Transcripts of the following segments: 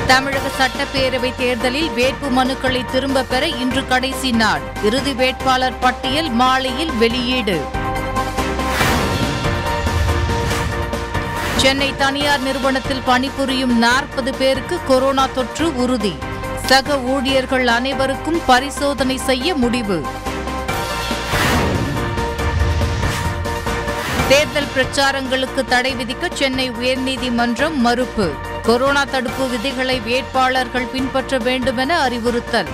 தமிழக சட்டப்பேரவை தேர்தலில் வேட்பு மனுக்களை திரும்ப பெற இன்று கடைசி நாள் இறுதி வேட்பாளர் பட்டியல் மாலையில் வெளியீடு சென்னை தனியார் நிறுவனத்தில் பணிபுரியும் நாற்பது பேருக்கு கொரோனா தொற்று உறுதி சக ஊழியர்கள் அனைவருக்கும் பரிசோதனை செய்ய முடிவு தேர்தல் பிரச்சாரங்களுக்கு தடை விதிக்க சென்னை உயர்நீதிமன்றம் மறுப்பு கொரோனா தடுப்பு விதிகளை வேட்பாளர்கள் பின்பற்ற வேண்டுமென அறிவுறுத்தல்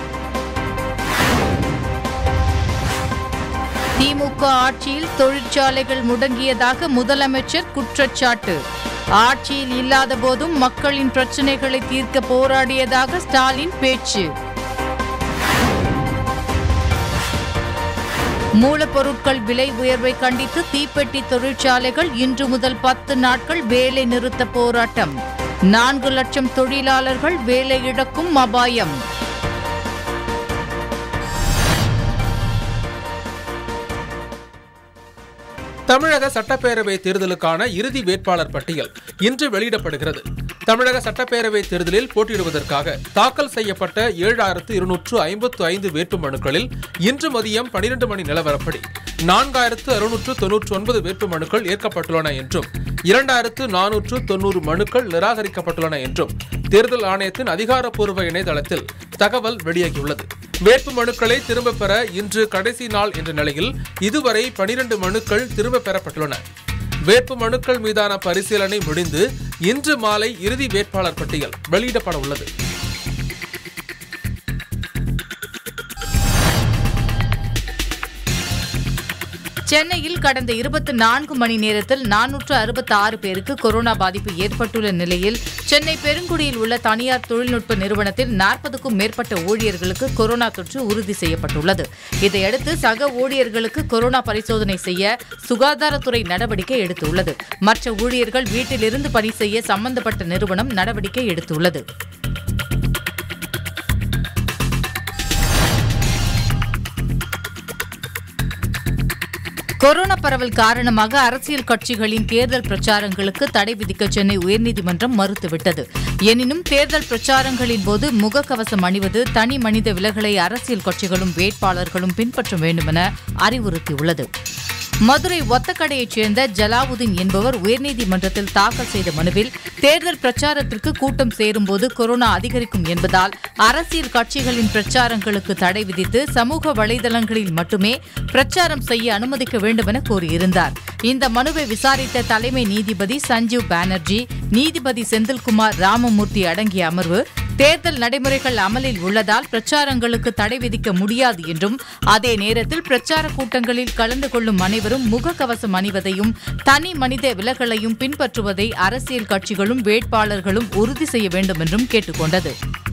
திமுக ஆட்சியில் தொழிற்சாலைகள் முடங்கியதாக முதலமைச்சர் குற்றச்சாட்டு ஆட்சியில் இல்லாத போதும் மக்களின் பிரச்சினைகளை தீர்க்க போராடியதாக ஸ்டாலின் பேச்சு மூலப்பொருட்கள் விலை உயர்வை கண்டித்து தீப்பெட்டி தொழிற்சாலைகள் இன்று முதல் பத்து நாட்கள் வேலை நிறுத்த போராட்டம் நான்கு லட்சம் தொழிலாளர்கள் வேலை இழக்கும் அபாயம் தமிழக சட்டப்பேரவை தேர்தலுக்கான இறுதி வேட்பாளர் பட்டியல் இன்று வெளியிடப்படுகிறது தமிழக சட்டப்பேரவை தேர்தலில் போட்டியிடுவதற்காக தாக்கல் செய்யப்பட்ட ஏழாயிரத்து இருநூற்று ஐம்பத்து ஐந்து வேட்புமனுக்களில் இன்று மதியம் பனிரெண்டு மணி நிலவரப்படி நான்காயிரத்து அறுநூற்று தொன்னூற்று ஒன்பது வேட்புமனுக்கள் ஏற்கப்பட்டுள்ளன என்றும் இரண்டாயிரத்து நானூற்று தொன்னூறு மனுக்கள் நிராகரிக்கப்பட்டுள்ளன என்றும் தேர்தல் ஆணையத்தின் அதிகாரப்பூர்வ இணையதளத்தில் தகவல் வெளியாகியுள்ளது வேட்பு மனுக்களை திரும்பப் பெற இன்று கடைசி நாள் என்ற நிலையில் இதுவரை பனிரெண்டு மனுக்கள் திரும்பப் பெறப்பட்டுள்ளன வேட்பு மனுக்கள் மீதான பரிசீலனை முடிந்து இன்று மாலை இறுதி வேட்பாளர் பட்டியல் வெளியிடப்பட உள்ளது சென்னையில் கடந்த இருபத்தி நான்கு மணி நேரத்தில் நானூற்று அறுபத்தி ஆறு பேருக்கு கொரோனா பாதிப்பு ஏற்பட்டுள்ள நிலையில் சென்னை பெருங்குடியில் உள்ள தனியார் தொழில்நுட்ப நிறுவனத்தில் நாற்பதுக்கும் மேற்பட்ட ஊழியர்களுக்கு கொரோனா தொற்று உறுதி செய்யப்பட்டுள்ளது இதையடுத்து சக ஊழியர்களுக்கு கொரோனா பரிசோதனை செய்ய சுகாதாரத்துறை நடவடிக்கை எடுத்துள்ளது மற்ற ஊழியர்கள் வீட்டிலிருந்து பணி செய்ய சம்பந்தப்பட்ட நிறுவனம் நடவடிக்கை எடுத்துள்ளது கொரோனா பரவல் காரணமாக அரசியல் கட்சிகளின் தேர்தல் பிரச்சாரங்களுக்கு தடை விதிக்க சென்னை உயர்நீதிமன்றம் மறுத்துவிட்டது எனினும் தேர்தல் பிரச்சாரங்களின் போது முகக்கவசம் அணிவது தனி மனித விலகலை அரசியல் கட்சிகளும் வேட்பாளர்களும் பின்பற்ற வேண்டுமென அறிவுறுத்தியுள்ளது மதுரை ஒத்தக்கடையைச் சேர்ந்த ஜலாவுதீன் என்பவர் உயர்நீதிமன்றத்தில் தாக்கல் செய்த மனுவில் தேர்தல் பிரச்சாரத்திற்கு கூட்டம் சேரும்போது கொரோனா அதிகரிக்கும் என்பதால் அரசியல் கட்சிகளின் பிரச்சாரங்களுக்கு தடை விதித்து சமூக வலைதளங்களில் மட்டுமே பிரச்சாரம் செய்ய அனுமதிக்க வேண்டும் என கோரியிருந்தார் இந்த மனுவை விசாரித்த தலைமை நீதிபதி சஞ்சீவ் பானர்ஜி நீதிபதி செந்தில்குமார் ராமமூர்த்தி அடங்கிய அமர்வு தேர்தல் நடைமுறைகள் அமலில் உள்ளதால் பிரச்சாரங்களுக்கு தடை விதிக்க முடியாது என்றும் அதே நேரத்தில் பிரச்சார கூட்டங்களில் கலந்து கொள்ளும் அனைவரும் முகக்கவசம் அணிவதையும் தனி மனித விலகலையும் பின்பற்றுவதை அரசியல் கட்சிகளும் வேட்பாளர்களும் உறுதி செய்ய வேண்டும் என்றும் கேட்டுக்கொண்டது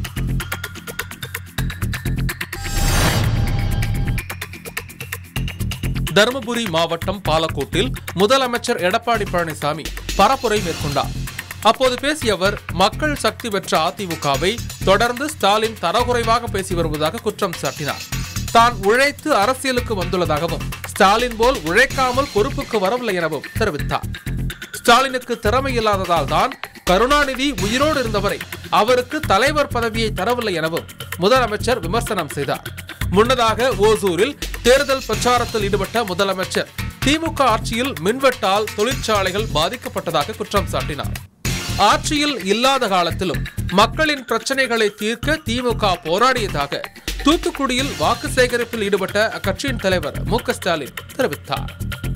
தருமபுரி மாவட்டம் பாலக்கோட்டில் முதலமைச்சர் எடப்பாடி பழனிசாமி பரப்புரை மேற்கொண்டார் அப்போது பேசிய அவர் மக்கள் சக்தி பெற்ற அதிமுகவை தொடர்ந்து ஸ்டாலின் தரக்குறைவாக பேசி வருவதாக குற்றம் சாட்டினார் தான் உழைத்து அரசியலுக்கு வந்துள்ளதாகவும் ஸ்டாலின் போல் உழைக்காமல் பொறுப்புக்கு வரவில்லை எனவும் தெரிவித்தார் ஸ்டாலினுக்கு திறமை இல்லாததால் தான் கருணாநிதி உயிரோடு இருந்தவரை அவருக்கு தலைவர் பதவியை தரவில்லை எனவும் முதலமைச்சர் விமர்சனம் செய்தார் முன்னதாக ஓசூரில் தேர்தல் பிரச்சாரத்தில் ஈடுபட்ட முதலமைச்சர் திமுக ஆட்சியில் மின்வெட்டால் தொழிற்சாலைகள் பாதிக்கப்பட்டதாக குற்றம் சாட்டினார் ஆட்சியில் இல்லாத காலத்திலும் மக்களின் பிரச்சனைகளை தீர்க்க திமுக போராடியதாக தூத்துக்குடியில் வாக்கு சேகரிப்பில் ஈடுபட்ட அக்கட்சியின் தலைவர் மு க ஸ்டாலின் தெரிவித்தார்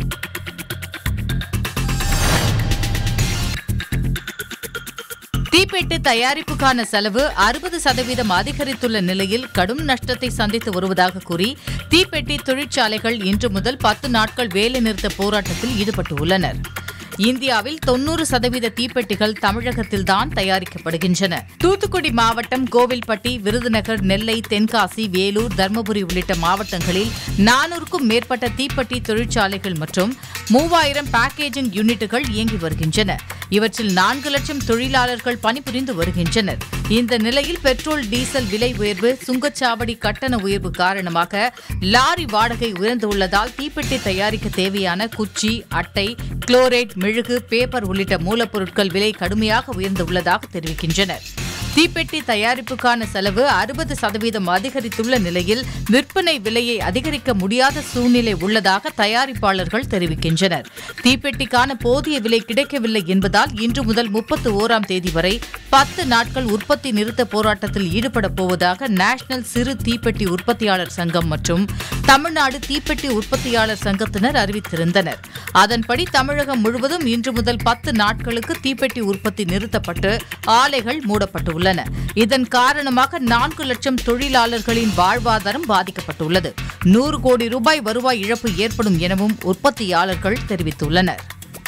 தீப்பெட்டி தயாரிப்புக்கான செலவு அறுபது சதவீதம் அதிகரித்துள்ள நிலையில் கடும் நஷ்டத்தை சந்தித்து வருவதாக கூறி தீப்பெட்டி தொழிற்சாலைகள் இன்று முதல் பத்து நாட்கள் வேலைநிறுத்த போராட்டத்தில் ஈடுபட்டுள்ளனர் இந்தியாவில் தொன்னூறு சதவீத தீப்பெட்டிகள் தமிழகத்தில்தான் தயாரிக்கப்படுகின்றன தூத்துக்குடி மாவட்டம் கோவில்பட்டி விருதுநகர் நெல்லை தென்காசி வேலூர் தர்மபுரி உள்ளிட்ட மாவட்டங்களில் நானூறுக்கும் மேற்பட்ட தீப்பெட்டி தொழிற்சாலைகள் மற்றும் மூவாயிரம் பேக்கேஜிங் யூனிட்டுகள் இயங்கி வருகின்றன இவற்றில் நான்கு லட்சம் தொழிலாளர்கள் பணிபுரிந்து வருகின்றனர் இந்த நிலையில் பெட்ரோல் டீசல் விலை உயர்வு சுங்கச்சாவடி கட்டண உயர்வு காரணமாக லாரி வாடகை உயர்ந்துள்ளதால் தீப்பெட்டி தயாரிக்க தேவையான குச்சி அட்டை குளோரேட் மெழுகு பேப்பர் உள்ளிட்ட மூலப்பொருட்கள் விலை கடுமையாக உயர்ந்துள்ளதாக தெரிவிக்கின்றனர் தீப்பெட்டி தயாரிப்புக்கான செலவு அறுபது சதவீதம் அதிகரித்துள்ள நிலையில் விற்பனை விலையை அதிகரிக்க முடியாத சூழ்நிலை உள்ளதாக தயாரிப்பாளர்கள் தெரிவிக்கின்றனர் தீப்பெட்டிக்கான போதிய விலை கிடைக்கவில்லை என்பதால் இன்று முதல் முப்பத்து ஓராம் தேதி வரை பத்து நாட்கள் உற்பத்தி நிறுத்த போராட்டத்தில் ஈடுபட போவதாக நேஷனல் சிறு தீப்பெட்டி உற்பத்தியாளர் சங்கம் மற்றும் தமிழ்நாடு தீப்பெட்டி உற்பத்தியாளர் சங்கத்தினர் அறிவித்திருந்தனர் அதன்படி தமிழகம் முழுவதும் இன்று முதல் பத்து நாட்களுக்கு தீப்பெட்டி உற்பத்தி நிறுத்தப்பட்டு ஆலைகள் மூடப்பட்டுள்ளன இதன் காரணமாக நான்கு லட்சம் தொழிலாளர்களின் வாழ்வாதாரம் பாதிக்கப்பட்டுள்ளது நூறு கோடி ரூபாய் வருவாய் இழப்பு ஏற்படும் எனவும் உற்பத்தியாளர்கள் தெரிவித்துள்ளனர்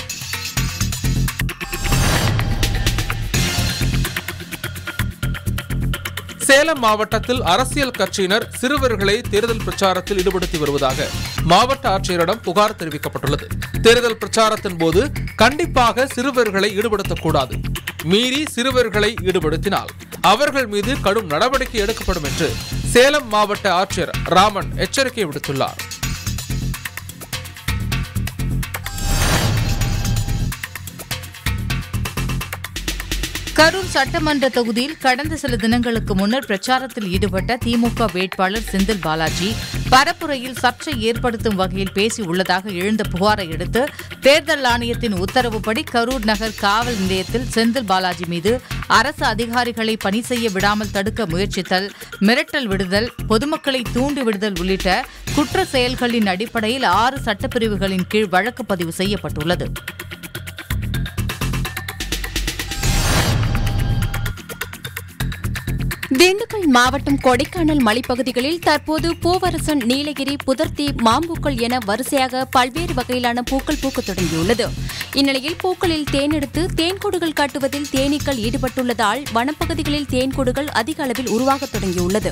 சேலம் மாவட்டத்தில் அரசியல் கட்சியினர் சிறுவர்களை தேர்தல் பிரச்சாரத்தில் ஈடுபடுத்தி வருவதாக மாவட்ட ஆட்சியரிடம் புகார் தெரிவிக்கப்பட்டுள்ளது தேர்தல் பிரச்சாரத்தின் போது கண்டிப்பாக சிறுவர்களை ஈடுபடுத்தக்கூடாது மீறி சிறுவர்களை ஈடுபடுத்தினால் அவர்கள் மீது கடும் நடவடிக்கை எடுக்கப்படும் என்று சேலம் மாவட்ட ஆட்சியர் ராமன் எச்சரிக்கை விடுத்துள்ளார் கரூர் சட்டமன்ற தொகுதியில் கடந்த சில தினங்களுக்கு முன்னர் பிரச்சாரத்தில் ஈடுபட்ட திமுக வேட்பாளர் செந்தில் பாலாஜி பரப்புரையில் சர்ச்சை ஏற்படுத்தும் வகையில் பேசியுள்ளதாக எழுந்த புகாரை அடுத்து தேர்தல் ஆணையத்தின் உத்தரவுப்படி கரூர் நகர் காவல் நிலையத்தில் செந்தில் பாலாஜி மீது அரசு அதிகாரிகளை பணி செய்ய விடாமல் தடுக்க முயற்சித்தல் மிரட்டல் விடுதல் பொதுமக்களை தூண்டி விடுதல் உள்ளிட்ட குற்ற செயல்களின் அடிப்படையில் ஆறு சட்டப்பிரிவுகளின் கீழ் வழக்கு பதிவு செய்யப்பட்டுள்ளது திண்டுக்கல் மாவட்டம் கொடைக்கானல் மலைப்பகுதிகளில் தற்போது பூவரசன் நீலகிரி புதர்த்தி மாம்பூக்கள் என வரிசையாக பல்வேறு வகையிலான பூக்கள் பூக்கத் தொடங்கியுள்ளது இந்நிலையில் பூக்களில் தேன் எடுத்து தேன்கூடுகள் கட்டுவதில் தேனீக்கள் ஈடுபட்டுள்ளதால் வனப்பகுதிகளில் தேன்கூடுகள் அதிக அளவில் உருவாகத் தொடங்கியுள்ளது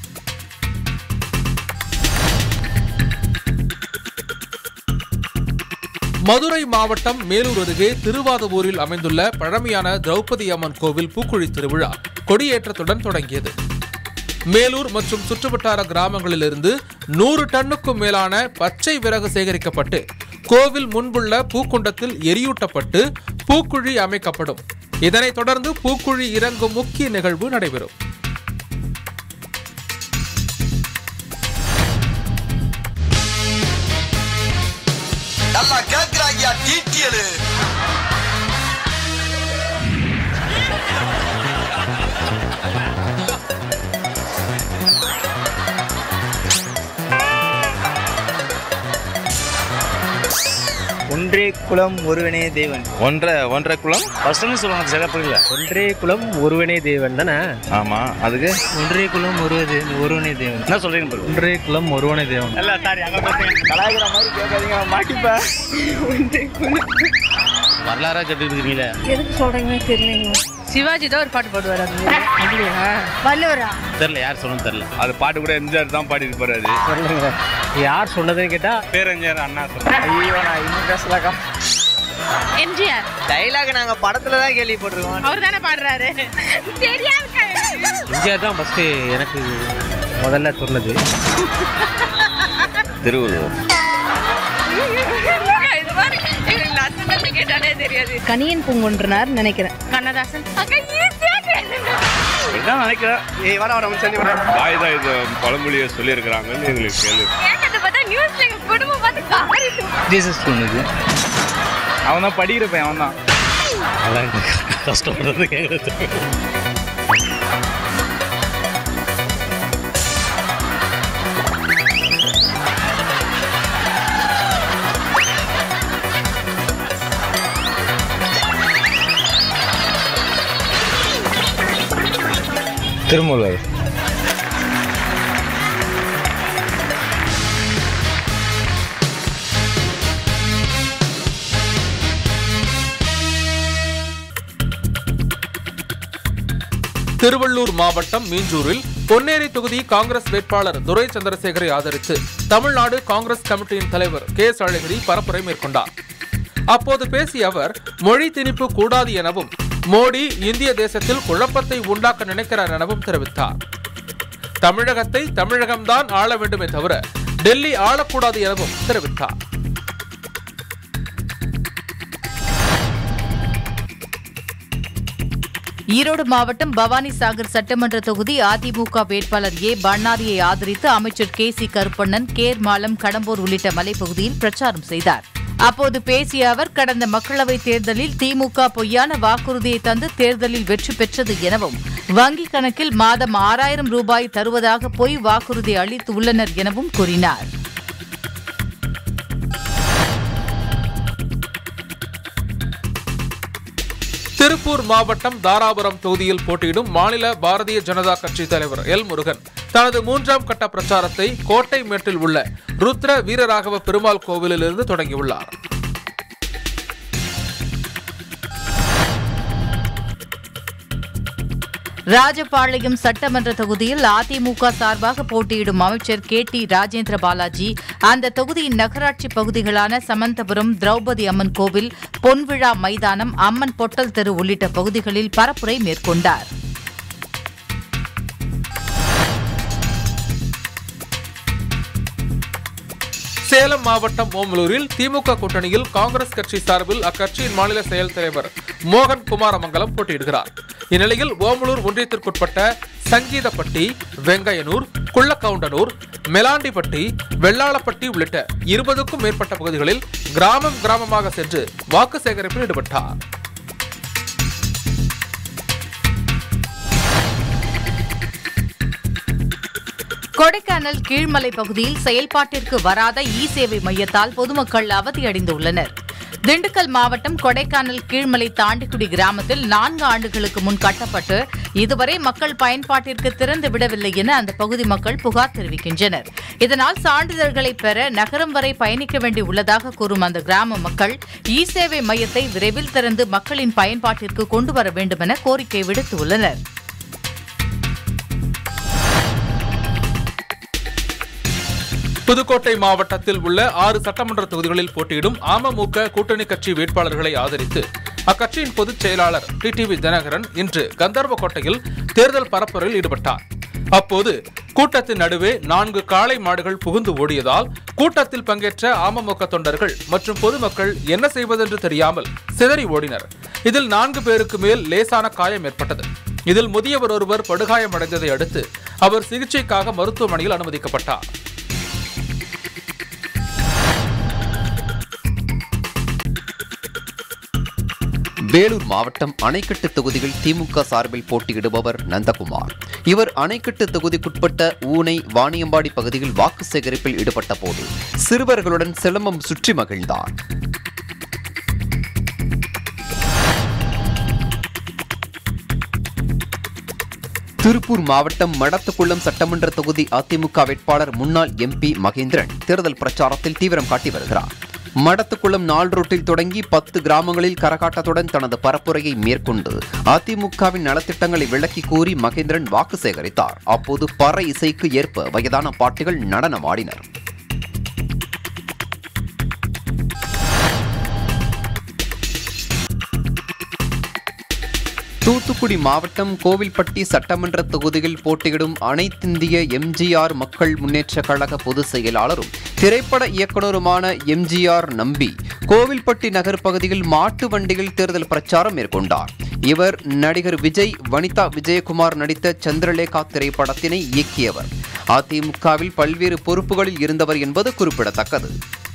மதுரை மாவட்டம் மேலூர் அருகே திருவாதவூரில் அமைந்துள்ள பழமையான திரௌபதி அம்மன் கோவில் பூக்குழி திருவிழா கொடியேற்றத்துடன் தொடங்கியது மேலூர் மற்றும் சுற்றுவட்டார கிராமங்களிலிருந்து நூறு டன்னுக்கும் மேலான பச்சை விறகு சேகரிக்கப்பட்டு கோவில் முன்புள்ள பூக்குண்டத்தில் எரியூட்டப்பட்டு பூக்குழி அமைக்கப்படும் இதனைத் தொடர்ந்து பூக்குழி இறங்கும் முக்கிய நிகழ்வு நடைபெறும் நல்லா கேக்குறாங்கயா டீட்டியலு ஒன்றே குலம் ஒருவனே தேவன் ஒன்றரை ஒன்றரை குளம் ஃபர்ஸ்ட்னு சொல்லுவாங்க சில புரியல ஒன்றே குலம் ஒருவனே தேவன் தானே ஆமா அதுக்கு ஒன்றே குலம் ஒருவதே ஒருவனே தேவன் என்ன சொல்றீங்க பாரு ஒன்றே குலம் ஒருவனே தேவன் இல்ல சாரி அங்க பார்த்தீங்க கலாய்க்கிற மாதிரி கேட்காதீங்க மாட்டிப்பா வரலாறா கேட்டுட்டு இருக்கீங்களே எதுக்கு சொல்றீங்கன்னு தெரியலைங்க சிவாஜி தான் ஒரு பாட்டு பாடுவார் அது அப்படியா வள்ளுவரா தெரியல யார் சொன்னது தெரியல அது பாட்டு கூட எம்ஜிஆர் தான் பாடிட்டு போறாரு சொல்லுங்க யார் சொன்னதுன்னு கேட்டா பேரஞ்சர் அண்ணா ஐயோ நான் இன்னும் பேசலாக்கா எம்ஜிஆர் டைலாக் நாங்க படத்துல தான் கேள்விப்பட்டிருக்கோம் அவர் தானே பாடுறாரு தெரியாது எம்ஜிஆர் தான் ஃபர்ஸ்ட் எனக்கு முதல்ல சொன்னது திருவள்ளுவர் கேட்டாலே தெரியாது கனியன் பூங்குன்றனார் நினைக்கிறேன் கண்ணதாசன் இதான் நினைக்கிறேன் ஏய் வர வர சொல்லி வர பாய் தான் இது பழமொழியை சொல்லியிருக்கிறாங்கன்னு எங்களுக்கு கேள்வி ஜீசஸ் சொன்னது அவன் தான் படிக்கிற பையன் அவன் தான் அதான் கஷ்டப்படுறது கேட்குறது திருமூலர் திருவள்ளூர் மாவட்டம் மீஞ்சூரில் பொன்னேரி தொகுதி காங்கிரஸ் வேட்பாளர் துரை சந்திரசேகரை ஆதரித்து தமிழ்நாடு காங்கிரஸ் கமிட்டியின் தலைவர் கே எஸ் அழகிரி பரப்புரை மேற்கொண்டார் அப்போது பேசிய அவர் மொழி திணிப்பு கூடாது எனவும் மோடி இந்திய தேசத்தில் குழப்பத்தை உண்டாக்க நினைக்கிறார் எனவும் தெரிவித்தார் தமிழகத்தை தமிழகம்தான் ஆள வேண்டுமே தவிர டெல்லி ஆளக்கூடாது எனவும் தெரிவித்தார் ஈரோடு மாவட்டம் பவானி சாகர் சட்டமன்ற தொகுதி அதிமுக வேட்பாளர் ஏ பன்னாரியை ஆதரித்து அமைச்சர் கே சி கருப்பண்ணன் கேர்மாலம் கடம்பூர் உள்ளிட்ட மலைப்பகுதியில் பிரச்சாரம் செய்தார் அப்போது பேசிய அவர் கடந்த மக்களவைத் தேர்தலில் திமுக பொய்யான வாக்குறுதியை தந்து தேர்தலில் வெற்றி பெற்றது எனவும் வங்கிக் கணக்கில் மாதம் ஆறாயிரம் ரூபாய் தருவதாக பொய் வாக்குறுதி அளித்து உள்ளனர் எனவும் கூறினார் திருப்பூர் மாவட்டம் தாராபுரம் தொகுதியில் போட்டியிடும் மாநில பாரதிய ஜனதா கட்சி தலைவர் எல் முருகன் தனது மூன்றாம் கட்ட பிரச்சாரத்தை கோட்டை மேட்டில் உள்ள ருத்ர வீரராகவ பெருமாள் கோவிலிலிருந்து தொடங்கியுள்ளார் ராஜபாளையம் சட்டமன்ற தொகுதியில் அதிமுக சார்பாக போட்டியிடும் அமைச்சர் கே டி ராஜேந்திர பாலாஜி அந்த தொகுதியின் நகராட்சி பகுதிகளான சமந்தபுரம் திரௌபதி அம்மன் கோவில் பொன்விழா மைதானம் அம்மன் பொட்டல் தெரு உள்ளிட்ட பகுதிகளில் பரப்புரை மேற்கொண்டார் சேலம் மாவட்டம் ஓமலூரில் திமுக கூட்டணியில் காங்கிரஸ் கட்சி சார்பில் அக்கட்சியின் மாநில செயல் தலைவர் மோகன் குமாரமங்கலம் போட்டியிடுகிறார் இந்நிலையில் ஓமலூர் ஒன்றியத்திற்குட்பட்ட சங்கீதப்பட்டி வெங்கையனூர் குள்ளக்கவுண்டனூர் மெலாண்டிப்பட்டி வெள்ளாளப்பட்டி உள்ளிட்ட இருபதுக்கும் மேற்பட்ட பகுதிகளில் கிராமம் கிராமமாக சென்று வாக்கு சேகரிப்பில் ஈடுபட்டார் கொடைக்கானல் கீழ்மலை பகுதியில் செயல்பாட்டிற்கு வராத இ சேவை மையத்தால் பொதுமக்கள் அவதியடைந்துள்ளனர் திண்டுக்கல் மாவட்டம் கொடைக்கானல் கீழ்மலை தாண்டிக்குடி கிராமத்தில் நான்கு ஆண்டுகளுக்கு முன் கட்டப்பட்டு இதுவரை மக்கள் பயன்பாட்டிற்கு திறந்து விடவில்லை என அந்த பகுதி மக்கள் புகார் தெரிவிக்கின்றனர் இதனால் சான்றிதழ்களை பெற நகரம் வரை பயணிக்க வேண்டி உள்ளதாக கூறும் அந்த கிராம மக்கள் இ சேவை மையத்தை விரைவில் திறந்து மக்களின் பயன்பாட்டிற்கு கொண்டு வர வேண்டும் என கோரிக்கை விடுத்துள்ளனர் புதுக்கோட்டை மாவட்டத்தில் உள்ள ஆறு சட்டமன்ற தொகுதிகளில் போட்டியிடும் அமமுக கூட்டணி கட்சி வேட்பாளர்களை ஆதரித்து அக்கட்சியின் பொதுச் செயலாளர் டிடிவி தினகரன் இன்று கந்தர்வக்கோட்டையில் தேர்தல் பரப்புரையில் ஈடுபட்டார் அப்போது கூட்டத்தின் நடுவே நான்கு காளை மாடுகள் புகுந்து ஓடியதால் கூட்டத்தில் பங்கேற்ற அமமுக தொண்டர்கள் மற்றும் பொதுமக்கள் என்ன செய்வதென்று தெரியாமல் சிதறி ஓடினர் இதில் நான்கு பேருக்கு மேல் லேசான காயம் ஏற்பட்டது இதில் முதியவர் ஒருவர் படுகாயமடைந்ததை அடுத்து அவர் சிகிச்சைக்காக மருத்துவமனையில் அனுமதிக்கப்பட்டார் வேலூர் மாவட்டம் அணைக்கட்டு தொகுதியில் திமுக சார்பில் போட்டியிடுபவர் நந்தகுமார் இவர் அணைக்கட்டு தொகுதிக்குட்பட்ட ஊனை வாணியம்பாடி பகுதியில் வாக்கு சேகரிப்பில் ஈடுபட்ட போது சிறுவர்களுடன் சிலம்பம் சுற்றி மகிழ்ந்தார் திருப்பூர் மாவட்டம் மடத்துக்குளம் சட்டமன்ற தொகுதி அதிமுக வேட்பாளர் முன்னாள் எம்பி மகேந்திரன் தேர்தல் பிரச்சாரத்தில் தீவிரம் காட்டி வருகிறார் மடத்துக்குளம் நாள் ரோட்டில் தொடங்கி பத்து கிராமங்களில் கரகாட்டத்துடன் தனது பரப்புரையை மேற்கொண்டு அதிமுகவின் நலத்திட்டங்களை விளக்கி கூறி மகேந்திரன் வாக்கு சேகரித்தார் அப்போது பற இசைக்கு ஏற்ப வயதான பாட்டிகள் நடனமாடினர் தூத்துக்குடி மாவட்டம் கோவில்பட்டி சட்டமன்ற தொகுதியில் போட்டியிடும் அனைத்திந்திய எம்ஜிஆர் மக்கள் முன்னேற்ற கழக பொதுச் செயலாளரும் திரைப்பட இயக்குனருமான எம்ஜிஆர் நம்பி கோவில்பட்டி நகர் பகுதியில் மாட்டு வண்டியில் தேர்தல் பிரச்சாரம் மேற்கொண்டார் இவர் நடிகர் விஜய் வனிதா விஜயகுமார் நடித்த சந்திரலேகா திரைப்படத்தினை இயக்கியவர் அதிமுகவில் பல்வேறு பொறுப்புகளில் இருந்தவர் என்பது குறிப்பிடத்தக்கது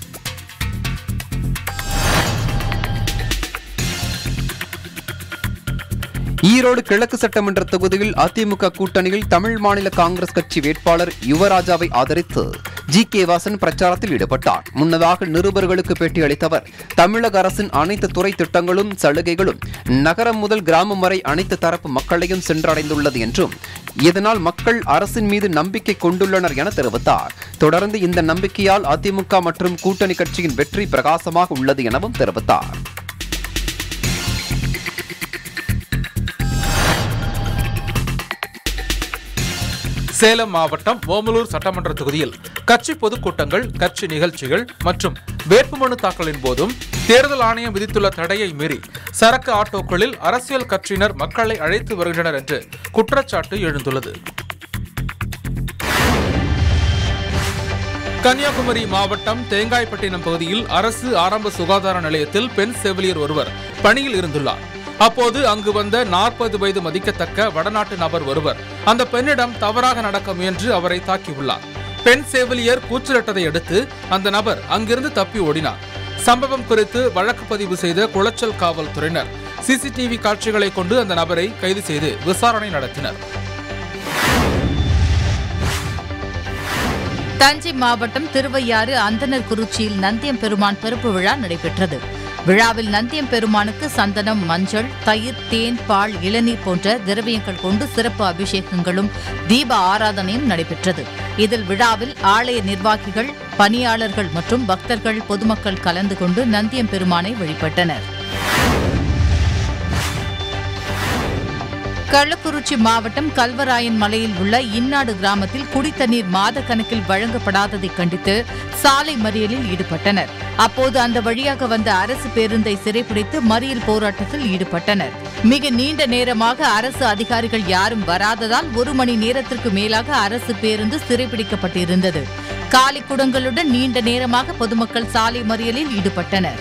ஈரோடு கிழக்கு சட்டமன்ற தொகுதியில் அதிமுக கூட்டணியில் தமிழ் மாநில காங்கிரஸ் கட்சி வேட்பாளர் யுவராஜாவை ஆதரித்து ஜி கே வாசன் பிரச்சாரத்தில் ஈடுபட்டார் முன்னதாக நிருபர்களுக்கு பேட்டியளித்தவர் தமிழக அரசின் அனைத்து துறை திட்டங்களும் சலுகைகளும் நகரம் முதல் கிராமம் வரை அனைத்து தரப்பு மக்களையும் சென்றடைந்துள்ளது என்றும் இதனால் மக்கள் அரசின் மீது நம்பிக்கை கொண்டுள்ளனர் என தெரிவித்தார் தொடர்ந்து இந்த நம்பிக்கையால் அதிமுக மற்றும் கூட்டணி கட்சியின் வெற்றி பிரகாசமாக உள்ளது எனவும் தெரிவித்தார் சேலம் மாவட்டம் ஓமலூர் சட்டமன்ற தொகுதியில் கட்சி பொதுக்கூட்டங்கள் கட்சி நிகழ்ச்சிகள் மற்றும் வேட்புமனு தாக்கலின் போதும் தேர்தல் ஆணையம் விதித்துள்ள தடையை மீறி சரக்கு ஆட்டோக்களில் அரசியல் கட்சியினர் மக்களை அழைத்து வருகின்றனர் என்று குற்றச்சாட்டு எழுந்துள்ளது கன்னியாகுமரி மாவட்டம் தேங்காய்பட்டினம் பகுதியில் அரசு ஆரம்ப சுகாதார நிலையத்தில் பெண் செவிலியர் ஒருவர் பணியில் இருந்துள்ளார் அப்போது அங்கு வந்த நாற்பது வயது மதிக்கத்தக்க வடநாட்டு நபர் ஒருவர் அந்த பெண்ணிடம் தவறாக நடக்க முயன்று அவரை தாக்கியுள்ளார் பெண் செவிலியர் கூச்சலிட்டதை அடுத்து அந்த நபர் அங்கிருந்து தப்பி ஓடினார் சம்பவம் குறித்து வழக்கு பதிவு செய்த குளச்சல் காவல்துறையினர் சிசிடிவி காட்சிகளை கொண்டு அந்த நபரை கைது செய்து விசாரணை நடத்தினர் தஞ்சை மாவட்டம் திருவையாறு அந்தனர் குறிச்சியில் நந்தியம் பெருமான் பிறப்பு விழா நடைபெற்றது விழாவில் நந்தியம் பெருமானுக்கு சந்தனம் மஞ்சள் தயிர் தேன் பால் இளநீர் போன்ற திரவியங்கள் கொண்டு சிறப்பு அபிஷேகங்களும் தீப ஆராதனையும் நடைபெற்றது இதில் விழாவில் ஆலய நிர்வாகிகள் பணியாளர்கள் மற்றும் பக்தர்கள் பொதுமக்கள் கலந்து கொண்டு நந்தியம் பெருமானை வழிபட்டனர் கள்ளக்குறிச்சி மாவட்டம் கல்வராயன் மலையில் உள்ள இன்னாடு கிராமத்தில் குடித்தண்ணீர் மாத கணக்கில் வழங்கப்படாததை கண்டித்து சாலை மறியலில் ஈடுபட்டனர் அப்போது அந்த வழியாக வந்த அரசு பேருந்தை சிறைப்பிடித்து மறியல் போராட்டத்தில் ஈடுபட்டனர் மிக நீண்ட நேரமாக அரசு அதிகாரிகள் யாரும் வராததால் ஒரு மணி நேரத்திற்கு மேலாக அரசு பேருந்து சிறைப்பிடிக்கப்பட்டிருந்தது காலி குடங்களுடன் நீண்ட நேரமாக பொதுமக்கள் சாலை மறியலில் ஈடுபட்டனர்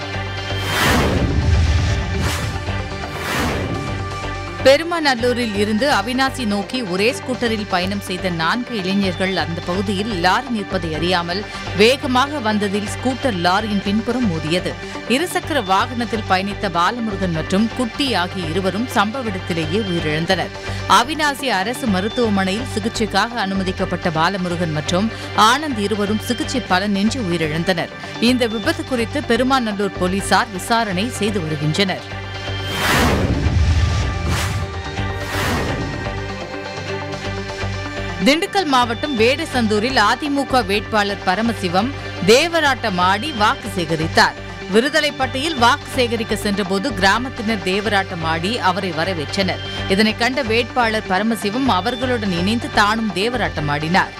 பெருமாநல்லூரில் இருந்து அவினாசி நோக்கி ஒரே ஸ்கூட்டரில் பயணம் செய்த நான்கு இளைஞர்கள் அந்த பகுதியில் லாரி நிற்பதை அறியாமல் வேகமாக வந்ததில் ஸ்கூட்டர் லாரியின் பின்புறம் மோதியது இருசக்கர வாகனத்தில் பயணித்த பாலமுருகன் மற்றும் குட்டி ஆகிய இருவரும் சம்பவ இடத்திலேயே உயிரிழந்தனர் அவினாசி அரசு மருத்துவமனையில் சிகிச்சைக்காக அனுமதிக்கப்பட்ட பாலமுருகன் மற்றும் ஆனந்த் இருவரும் சிகிச்சை பலனின்றி உயிரிழந்தனர் இந்த விபத்து குறித்து பெருமாநல்லூர் போலீசார் விசாரணை செய்து வருகின்றனர் திண்டுக்கல் மாவட்டம் வேடசந்தூரில் அதிமுக வேட்பாளர் பரமசிவம் தேவராட்டம் ஆடி வாக்கு சேகரித்தார் விருதலைப்பட்டியில் வாக்கு சேகரிக்க சென்றபோது கிராமத்தினர் தேவராட்டம் ஆடி அவரை வரவேற்றனர் இதனை கண்ட வேட்பாளர் பரமசிவம் அவர்களுடன் இணைந்து தானும் தேவராட்டம் ஆடினார்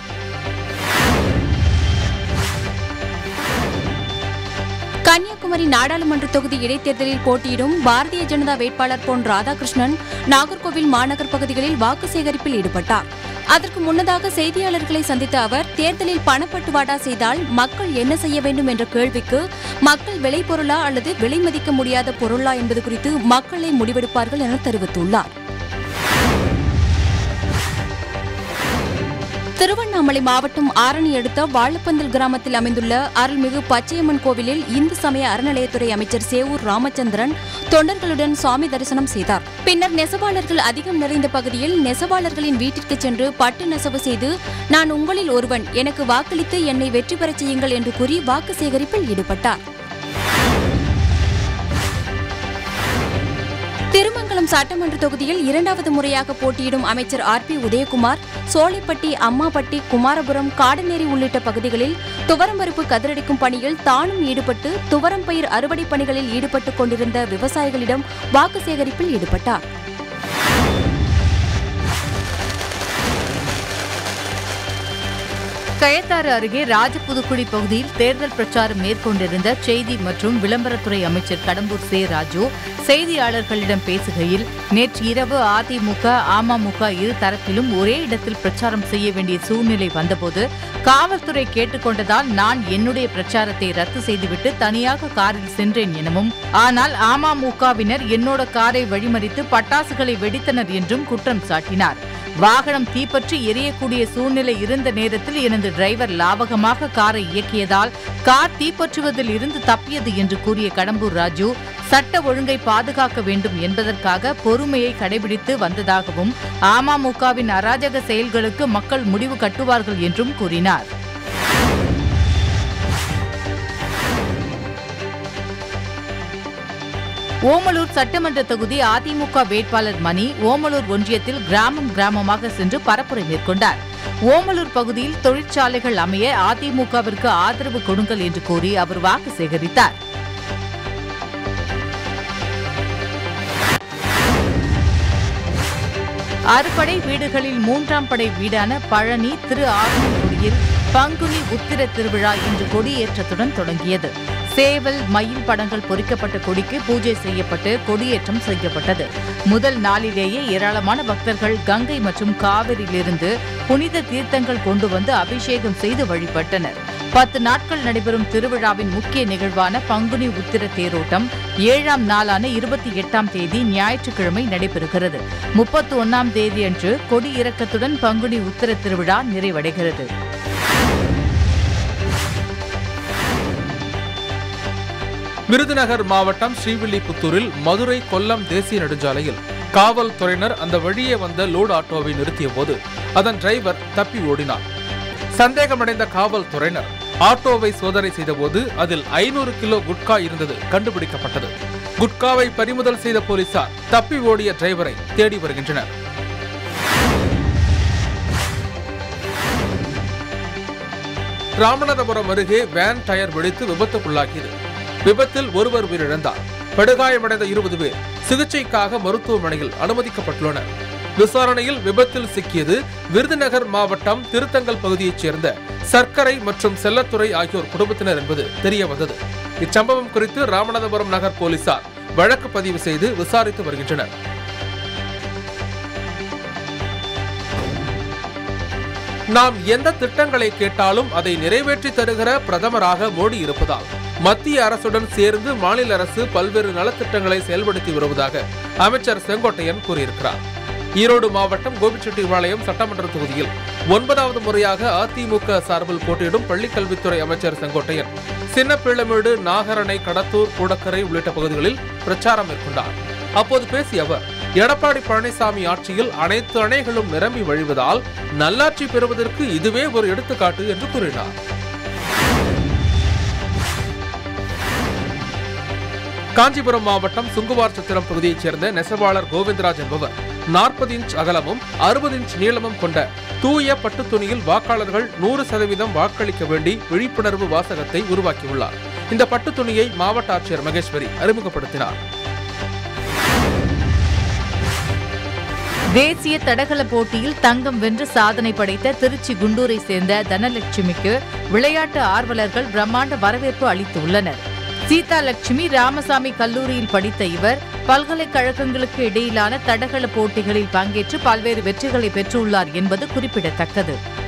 கன்னியாகுமரி நாடாளுமன்ற தொகுதி இடைத்தேர்தலில் போட்டியிடும் பாரதிய ஜனதா வேட்பாளர் பொன் ராதாகிருஷ்ணன் நாகர்கோவில் மாநகர் பகுதிகளில் வாக்கு சேகரிப்பில் ஈடுபட்டார் அதற்கு முன்னதாக செய்தியாளர்களை சந்தித்த அவர் தேர்தலில் பணப்பட்டுவாடா செய்தால் மக்கள் என்ன செய்ய வேண்டும் என்ற கேள்விக்கு மக்கள் விளைபொருளா அல்லது விலை மதிக்க முடியாத பொருளா என்பது குறித்து மக்களே முடிவெடுப்பார்கள் என தெரிவித்துள்ளார் திருவண்ணாமலை மாவட்டம் ஆரணி அடுத்த வாழப்பந்தல் கிராமத்தில் அமைந்துள்ள அருள்மிகு பச்சையம்மன் கோவிலில் இந்து சமய அறநிலையத்துறை அமைச்சர் சேவூர் ராமச்சந்திரன் தொண்டர்களுடன் சுவாமி தரிசனம் செய்தார் பின்னர் நெசவாளர்கள் அதிகம் நிறைந்த பகுதியில் நெசவாளர்களின் வீட்டிற்கு சென்று பட்டு நெசவு செய்து நான் உங்களில் ஒருவன் எனக்கு வாக்களித்து என்னை வெற்றி பெறச் செய்யுங்கள் என்று கூறி வாக்கு சேகரிப்பில் ஈடுபட்டார் திருமங்கலம் சட்டமன்ற தொகுதியில் இரண்டாவது முறையாக போட்டியிடும் அமைச்சர் ஆர் பி உதயகுமார் சோலைப்பட்டி அம்மாப்பட்டி குமாரபுரம் காடநேரி உள்ளிட்ட பகுதிகளில் துவரம் பருப்பு கதிரடிக்கும் பணியில் தானும் ஈடுபட்டு துவரம் பயிர் அறுவடை பணிகளில் ஈடுபட்டுக் கொண்டிருந்த விவசாயிகளிடம் வாக்கு சேகரிப்பில் ஈடுபட்டார் கயத்தாறு அருகே ராஜபுதுக்குடி பகுதியில் தேர்தல் பிரச்சாரம் மேற்கொண்டிருந்த செய்தி மற்றும் விளம்பரத்துறை அமைச்சர் கடம்பூர் சே ராஜு செய்தியாளர்களிடம் பேசுகையில் நேற்று இரவு அதிமுக அமமுக இரு தரப்பிலும் ஒரே இடத்தில் பிரச்சாரம் செய்ய வேண்டிய சூழ்நிலை வந்தபோது காவல்துறை கேட்டுக்கொண்டதால் நான் என்னுடைய பிரச்சாரத்தை ரத்து செய்துவிட்டு தனியாக காரில் சென்றேன் எனவும் ஆனால் அமமுகவினர் என்னோட காரை வழிமறித்து பட்டாசுகளை வெடித்தனர் என்றும் குற்றம் சாட்டினார் வாகனம் தீப்பற்றி எரியக்கூடிய சூழ்நிலை இருந்த நேரத்தில் எனது டிரைவர் லாபகமாக காரை இயக்கியதால் கார் தீப்பற்றுவதில் இருந்து தப்பியது என்று கூறிய கடம்பூர் ராஜு சட்ட ஒழுங்கை பாதுகாக்க வேண்டும் என்பதற்காக பொறுமையை கடைபிடித்து வந்ததாகவும் அமமுகவின் அராஜக செயல்களுக்கு மக்கள் முடிவு கட்டுவார்கள் என்றும் கூறினார் ஓமலூர் சட்டமன்ற தொகுதி அதிமுக வேட்பாளர் மணி ஓமலூர் ஒன்றியத்தில் கிராமம் கிராமமாக சென்று பரப்புரை மேற்கொண்டார் ஓமலூர் பகுதியில் தொழிற்சாலைகள் அமைய அதிமுகவிற்கு ஆதரவு கொடுங்கள் என்று கூறி அவர் வாக்கு சேகரித்தார் அறுபடை வீடுகளில் மூன்றாம் படை வீடான பழனி திரு ஆவணங்குடியில் பங்குனி உத்திர திருவிழா இன்று கொடியேற்றத்துடன் தொடங்கியது சேவல் மயில் படங்கள் பொறிக்கப்பட்ட கொடிக்கு பூஜை செய்யப்பட்டு கொடியேற்றம் செய்யப்பட்டது முதல் நாளிலேயே ஏராளமான பக்தர்கள் கங்கை மற்றும் காவிரியிலிருந்து புனித தீர்த்தங்கள் கொண்டு வந்து அபிஷேகம் செய்து வழிபட்டனர் பத்து நாட்கள் நடைபெறும் திருவிழாவின் முக்கிய நிகழ்வான பங்குனி உத்திர தேரோட்டம் ஏழாம் நாளான இருபத்தி எட்டாம் தேதி ஞாயிற்றுக்கிழமை நடைபெறுகிறது முப்பத்தி ஒன்னாம் தேதியன்று கொடி இறக்கத்துடன் பங்குனி உத்திர திருவிழா நிறைவடைகிறது விருதுநகர் மாவட்டம் ஸ்ரீவில்லிபுத்தூரில் மதுரை கொல்லம் தேசிய நெடுஞ்சாலையில் காவல்துறையினர் அந்த வழியே வந்த லோடு ஆட்டோவை நிறுத்திய போது அதன் டிரைவர் தப்பி ஓடினார் சந்தேகமடைந்த காவல்துறையினர் ஆட்டோவை சோதனை செய்தபோது அதில் ஐநூறு கிலோ குட்கா இருந்தது கண்டுபிடிக்கப்பட்டது குட்காவை பறிமுதல் செய்த போலீசார் தப்பி ஓடிய டிரைவரை தேடி வருகின்றனர் ராமநாதபுரம் அருகே வேன் டயர் வெடித்து விபத்துக்குள்ளாகியது விபத்தில் ஒருவர் உயிரிழந்தார் படுகாயமடைந்த இருபது பேர் சிகிச்சைக்காக மருத்துவமனையில் அனுமதிக்கப்பட்டுள்ளனர் விசாரணையில் விபத்தில் சிக்கியது விருதுநகர் மாவட்டம் திருத்தங்கல் பகுதியைச் சேர்ந்த சர்க்கரை மற்றும் செல்லத்துறை ஆகியோர் குடும்பத்தினர் என்பது தெரிய வந்தது இச்சம்பவம் குறித்து ராமநாதபுரம் நகர் போலீசார் வழக்கு பதிவு செய்து விசாரித்து வருகின்றனர் நாம் எந்த திட்டங்களை கேட்டாலும் அதை நிறைவேற்றி தருகிற பிரதமராக மோடி இருப்பதால் மத்திய அரசுடன் சேர்ந்து மாநில அரசு பல்வேறு நலத்திட்டங்களை செயல்படுத்தி வருவதாக அமைச்சர் செங்கோட்டையன் கூறியிருக்கிறார் ஈரோடு மாவட்டம் கோபிச்செட்டிபாளையம் சட்டமன்ற தொகுதியில் ஒன்பதாவது முறையாக அதிமுக சார்பில் போட்டியிடும் பள்ளிக்கல்வித்துறை அமைச்சர் செங்கோட்டையன் சின்னப்பிள்ளமேடு நாகரணை கடத்தூர் கூடக்கரை உள்ளிட்ட பகுதிகளில் பிரச்சாரம் மேற்கொண்டார் அப்போது பேசிய அவர் எடப்பாடி பழனிசாமி ஆட்சியில் அனைத்து அணைகளும் நிரம்பி வழிவதால் நல்லாட்சி பெறுவதற்கு இதுவே ஒரு எடுத்துக்காட்டு என்று கூறினார் காஞ்சிபுரம் மாவட்டம் சுங்குவார் சத்திரம் பகுதியைச் சேர்ந்த நெசவாளர் கோவிந்தராஜ் என்பவர் நாற்பது இன்ச் அகலமும் அறுபது இன்ச் நீளமும் கொண்ட தூய பட்டுத் துணியில் வாக்காளர்கள் நூறு சதவீதம் வாக்களிக்க வேண்டி விழிப்புணர்வு வாசகத்தை உருவாக்கியுள்ளார் இந்த பட்டுத் துணியை மாவட்ட ஆட்சியர் மகேஸ்வரி அறிமுகப்படுத்தினார் தேசிய தடகள போட்டியில் தங்கம் வென்று சாதனை படைத்த திருச்சி குண்டூரை சேர்ந்த தனலட்சுமிக்கு விளையாட்டு ஆர்வலர்கள் பிரம்மாண்ட வரவேற்பு அளித்துள்ளனர் சீதா லட்சுமி ராமசாமி கல்லூரியில் படித்த இவர் பல்கலைக்கழகங்களுக்கு இடையிலான தடகள போட்டிகளில் பங்கேற்று பல்வேறு வெற்றிகளை பெற்றுள்ளார் என்பது குறிப்பிடத்தக்கது